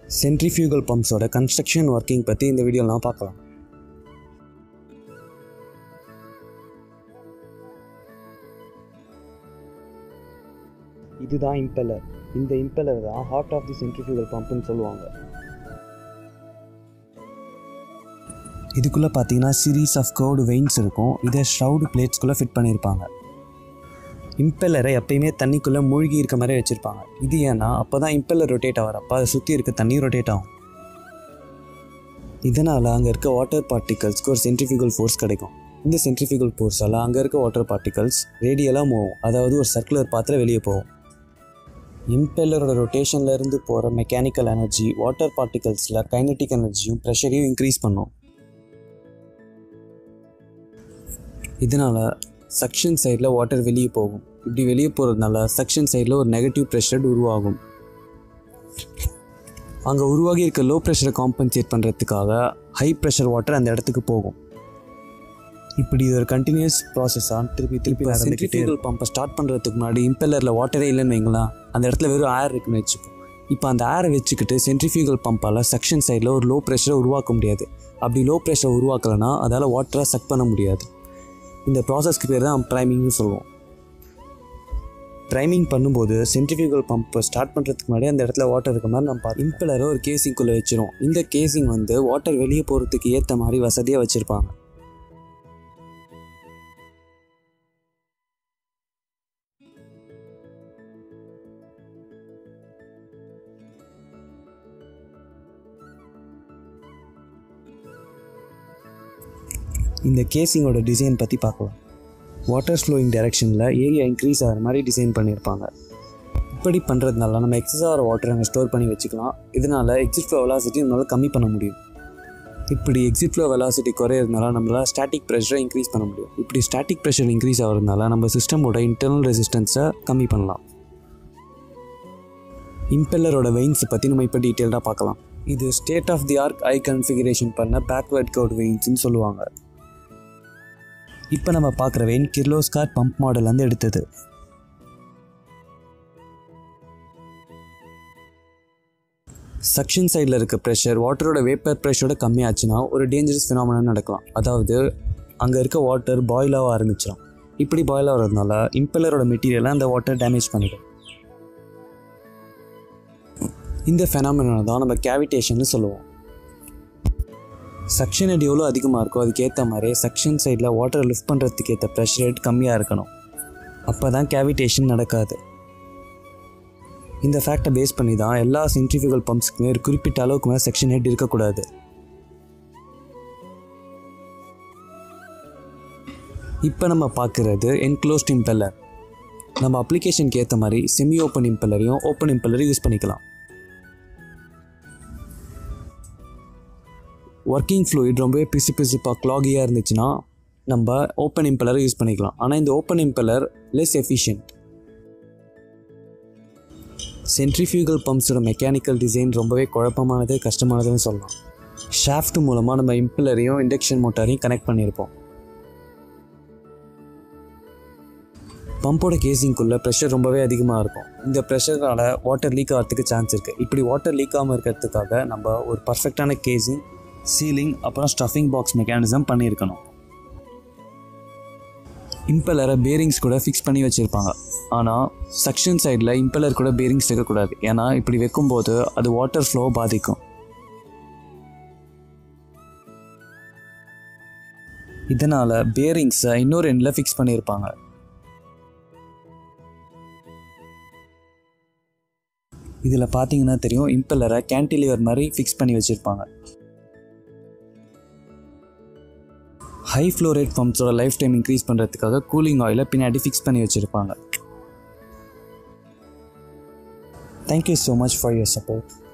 centrifugal பம்ப்ஸோட construction working பற்றி இந்த வீடியோலாம் பார்க்கலாம் இதுதான் இம்பெல்லர் இந்த இம்பெல்லர் தான் ஹார்ட் ஆஃப் தி சென்ட்ரிஃபியூகல் பம்ப்னு சொல்லுவாங்க இதுக்குள்ளே பார்த்தீங்கன்னா சீரீஸ் ஆஃப் கர்வ்டு வெயின்ஸ் இருக்கும் இதை ஷ்ரவுடு பிளேட்ஸ்குள்ளே ஃபிட் பண்ணியிருப்பாங்க இம்பெல்லரை எப்பயுமே தண்ணிக்குள்ளே மூழ்கி இருக்க மாதிரி வச்சுருப்பாங்க இது ஏன்னா அப்போ தான் இம்பெல்லர் ரொட்டேட் ஆகிறப்ப அதை சுற்றி இருக்க தண்ணி ரொட்டேட் ஆகும் இதனால் அங்கே இருக்க வாட்டர் பார்ட்டிகல்ஸ்க்கு ஒரு சென்ட்ரிஃபியூகல் ஃபோர்ஸ் கிடைக்கும் இந்த சென்ட்ரிஃபியூகல் ஃபோர்ஸால் அங்கே இருக்க வாட்டர் பார்ட்டிகல்ஸ் ரேடியலாக மூவும் அதாவது ஒரு சர்க்குலர் பாத்தில் வெளியே போகும் இம்பெல்லரோட ரொட்டேஷனில் இருந்து போகிற மெக்கானிக்கல் எனர்ஜி வாட்டர் பார்ட்டிகல்ஸில் கைனட்டிக் எனர்ஜியும் ப்ரெஷரையும் இன்க்ரீஸ் பண்ணும் இதனால் சக்ஷன் சைடில் வாட்டர் வெளியே போகும் இப்படி வெளியே போகிறதுனால சக்ஷன் சைடில் ஒரு நெகட்டிவ் ப்ரெஷர் உருவாகும் அங்கே உருவாகி இருக்க லோ ப்ரெஷரை காம்பன்சேட் பண்ணுறதுக்காக ஹை ப்ரெஷர் வாட்டர் அந்த இடத்துக்கு போகும் இப்படி இது ஒரு கண்டினியூஸ் ப்ராசஸாக திருப்பி திருப்பி சென்ட்ரிஃபியூகல் பம்பை ஸ்டார்ட் பண்ணுறதுக்கு முன்னாடி இம்பெல்லரில் வாட்டரே இல்லைன்னு வைங்களேன் அந்த இடத்துல வெறும் ஏர் இருக்குன்னு வச்சுப்போம் இப்போ அந்த ஏரை வச்சுக்கிட்டு சென்ட்ரிஃபியூகல் பம்பால் செக்ஷன் சைடில் ஒரு லோ ப்ரெஷரை உருவாக்க முடியாது அப்படி லோ ப்ரெஷரை உருவாக்கலைன்னா அதால் வாட்டரை சக் பண்ண முடியாது இந்த ப்ராசஸ்க்கு பேர் தான் ப்ரைமிங்னு சொல்லுவோம் ப்ரைமிங் பண்ணும்போது சென்ட்ரிஃபியூகல் பம்பை ஸ்டார்ட் பண்ணுறதுக்கு முன்னாடி அந்த இடத்துல வாட்டர் இருக்க மாதிரி நம்ம பார்த்து இம்பலரை ஒரு கேசிங்குள்ளே வச்சிரும் இந்த கேசிங் வந்து வாட்டர் வெளியே போகிறதுக்கு ஏற்ற மாதிரி வசதியாக வச்சுருப்பாங்க இந்த கேசிங்கோட டிசைன் பற்றி பார்க்கலாம் வாட்டர் ஃப்ளோயிங் டைரெக்ஷனில் ஏரியா இன்க்ரீஸ் ஆகிற மாதிரி டிசைன் பண்ணியிருப்பாங்க இப்படி பண்ணுறதுனால நம்ம எக்ஸஸ் ஆகிற வாட்டர் அங்கே ஸ்டோர் பண்ணி வச்சுக்கலாம் இதனால் எக்ஸிட் ஃப்ளோ வெலாசிட்டி நம்மளால் கம்மி பண்ண முடியும் இப்படி எக்ஸிட் ஃப்ளோ வெலாசிட்டி குறையிறதுனால நம்மளால் ஸ்டாட்டிக் ப்ரெஷரை இன்க்ரீஸ் பண்ண முடியும் இப்படி ஸ்டாட்டிக் ப்ரெஷர் இன்க்ரீஸ் ஆகிறதுனால நம்ம சிஸ்டமோட இன்டர்னல் ரெசிஸ்டன்ஸை கம்மி பண்ணலாம் இம்பெல்லரோட வெயின்ஸை பற்றி நம்ம இப்போ டீட்டெயில்டாக பார்க்கலாம் இது ஸ்டேட் ஆஃப் தி ஆர்க் ஐ கன்ஃபிகரேஷன் பண்ண பேக்வேர்ட் கவுட் வெயின்ஸ்னு சொல்லுவாங்க இப்போ நம்ம பார்க்குற வெயின் கிர்லோஸ்கார் பம்ப் மாடல்லேருந்து எடுத்தது சக்ஷன் சைடில் இருக்க ப்ரெஷர் வாட்டரோட வேப்பர் ப்ரெஷரோட கம்மியாச்சுன்னா ஒரு டேஞ்சரஸ் ஃபினாமினன் நடக்கலாம் அதாவது அங்கே இருக்க வாட்டர் பாயில் ஆக ஆரம்பிச்சிடும் இப்படி பாயில் ஆகிறதுனால இம்பெல்லரோட மெட்டீரியலை அந்த வாட்டர் டேமேஜ் பண்ணிடும் இந்த ஃபெனாமினா தான் நம்ம கேவிடேஷன்னு சொல்லுவோம் சக்ஷன் ஹெட் எவ்வளோ அதிகமாக இருக்கோ அதுக்கேற்ற மாதிரி சக்ஷன் சைடில் வாட்டரை லிஃப்ட் பண்ணுறதுக்கு ஏற்ற ப்ரெஷர் ஹெட் கம்மியாக இருக்கணும் அப்போ தான் கேவிடேஷன் நடக்காது இந்த ஃபேக்டை பேஸ் பண்ணி தான் எல்லா சென்ட்ரிஃபியூகல் பம்ப்ஸுக்குமே ஒரு குறிப்பிட்ட அளவுக்கு மேலே செக்ஷன் ஹெட் இருக்கக்கூடாது இப்போ நம்ம பார்க்குறது என்க்ளோஸ்ட் இம்பெல்லர் நம்ம அப்ளிகேஷனுக்கு ஏற்ற மாதிரி செமி ஓப்பன் இம்பெல்லரையும் ஓப்பன் இம்பெல்லரையும் யூஸ் பண்ணிக்கலாம் ஒர்க்கிங் ஃப்ளூயிட் ரொம்பவே பிசு பிசுப்பாக க்ளாகியாக இருந்துச்சுன்னா நம்ம ஓப்பன் இம்பெல்லரை யூஸ் பண்ணிக்கலாம் ஆனால் இந்த open impeller less efficient centrifugal பம்ப்ஸோட மெக்கானிக்கல் டிசைன் ரொம்பவே குழப்பமானது கஷ்டமானதுன்னு சொல்லலாம் ஷாஃப்ட் மூலமாக நம்ம இம்பெல்லரையும் இண்டக்ஷன் மோட்டாரையும் கனெக்ட் பண்ணியிருப்போம் பம்போட கேசிங்குள்ளே ப்ரெஷர் ரொம்பவே அதிகமாக இருக்கும் இந்த ப்ரெஷரால் வாட்டர் லீக் ஆகிறதுக்கு சான்ஸ் இருக்குது இப்படி வாட்டர் லீக் ஆகாமல் இருக்கிறதுக்காக நம்ம ஒரு பர்ஃபெக்டான கேசிங் சீலிங் அப்புறம் ஸ்டஃபிங் பாக்ஸ் மெக்கானிசம் பண்ணியிருக்கணும் இம்பெல்லரை பேரிங்ஸ் கூட ஃபிக்ஸ் பண்ணி வச்சுருப்பாங்க ஆனால் செக்ஷன் சைடில் இம்பெல்லர் கூட பேரிங்ஸ் வைக்கக்கூடாது ஏன்னா இப்படி வைக்கும்போது அது வாட்டர் ஃப்ளோ பாதிக்கும் இதனால் பேரிங்ஸை இன்னொரு எண்டில் ஃபிக்ஸ் பண்ணியிருப்பாங்க இதில் பார்த்தீங்கன்னா தெரியும் இம்பெல்லரை கேன்டிலிவர் மாதிரி ஃபிக்ஸ் பண்ணி வச்சுருப்பாங்க ஹை ஃப்ளோ ரேட் பம்ப்ஸோட லைஃப் டைம் இன்க்ரீஸ் பண்ணுறதுக்காக கூலிங் ஆயிலை பின்னாடி ஃபிக்ஸ் பண்ணி வச்சுருப்பாங்க thank you so much for your support